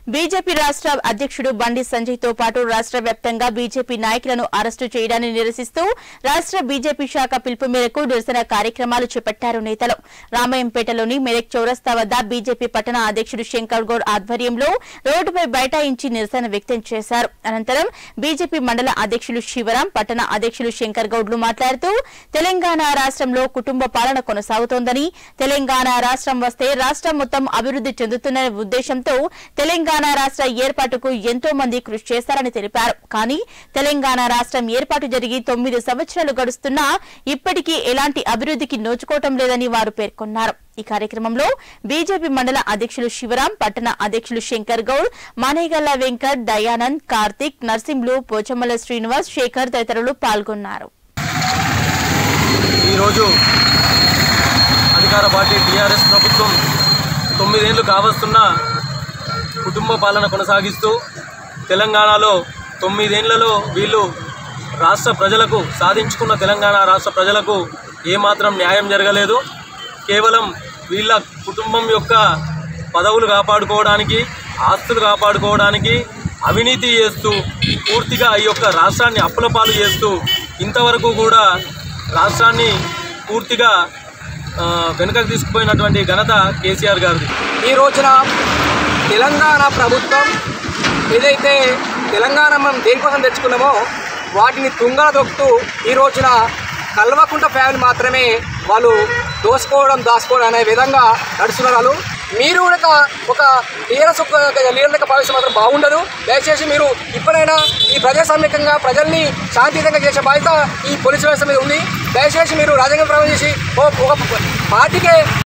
BJP రాష్ట్ర అధ్యక్షుడు బండి సంజయ్ తో పాటు రాష్ట్ర వ్యాప్తంగా బీజేపీ నాయకులను అరెస్టు చేయడాన్ని నిరసిస్తూ రాష్ట్ర బీజేపీ శాఖ పిలుపు మేరకు నిరసన కార్యక్రమాలు చేపట్టారు నేతలు రామాయంపేటలోని మెదక్ చౌరస్తా వద్ద బీజేపీ పట్టణ అధ్యక్షుడు శంకర్ గౌడ్ ఆధ్వర్యంలో రోడ్డుపై బైఠాయించి నిరసన వ్యక్తం చేశారు అనంతరం బీజేపీ మండల అధ్యక్షులు శివరాం పట్టణ అధ్యక్షులు శంకర్ గౌడ్లు మాట్లాడుతూ తెలంగాణ రాష్ట్రంలో కుటుంబ పాలన కొనసాగుతోందని తెలంగాణ రాష్ట్రం వస్తే రాష్ట్రం మొత్తం అభివృద్ధి చెందుతున్న ఉద్దేశంతో తెలంగాణ రాష్ట్ర ఏర్పాటుకు ఎంతో మంది కృషి చేశారని తెలిపారు కానీ తెలంగాణ రాష్ట్రం ఏర్పాటు జరిగి తొమ్మిది సంవత్సరాలు గడుస్తున్నా ఇప్పటికీ ఎలాంటి అభివృద్ధికి నోచుకోవటం లేదని వారు పేర్కొన్నారు ఈ కార్యక్రమంలో బీజేపీ మండల అధ్యక్షులు శివరాం పట్టణ అధ్యక్షులు శంకర్ గౌడ్ మానేగల్ల వెంకట్ దయానంద్ కార్తిక్ నర్సింహులు పోచమ్మల శ్రీనివాస్ శేఖర్ తదితరులు పాల్గొన్నారు ఈరోజు అధికార పార్టీ టీఆర్ఎస్ ప్రభుత్వం తొమ్మిదేళ్లు కావస్తున్న కుటుంబ పాలన కొనసాగిస్తూ తెలంగాణలో తొమ్మిదేళ్లలో వీళ్ళు రాష్ట్ర ప్రజలకు సాధించుకున్న తెలంగాణ రాష్ట్ర ప్రజలకు ఏమాత్రం న్యాయం జరగలేదు కేవలం వీళ్ళ కుటుంబం యొక్క పదవులు కాపాడుకోవడానికి ఆస్తులు కాపాడుకోవడానికి అవినీతి చేస్తూ పూర్తిగా ఈ యొక్క రాష్ట్రాన్ని అప్పుల పాలు చేస్తూ ఇంతవరకు కూడా రాష్ట్రాన్ని పూర్తిగా ఆ, వెనుకకు తీసుకుపోయినటువంటి ఘనత కేసీఆర్ గారిది ఈ రోజున తెలంగాణ ప్రభుత్వం ఏదైతే తెలంగాణ మనం దేనికోసం తెచ్చుకున్నామో వాటిని తుంగన దొక్కుతూ ఈ రోజున కల్వకుంట ఫ్యామిలీ మాత్రమే వాళ్ళు దోసుకోవడం దాచుకోవడం అనే విధంగా నడుస్తున్నారు వాళ్ళు మీరు కూడా ఒక- ఒక టీఆర్ఎస్ ఒక లీడర్లుగా భావిస్తే మాత్రం బాగుండదు దయచేసి మీరు ఇప్పుడైనా ఈ ప్రజాస్వామ్యకంగా ప్రజల్ని శాంతియుతంగా చేసే బాధ్యత ఈ పోలీసు వ్యవస్థ మీద ఉంది దయచేసి మీరు రాజ్యాంగం ప్రమాణం చేసి ఓ- ఒక పార్టీకే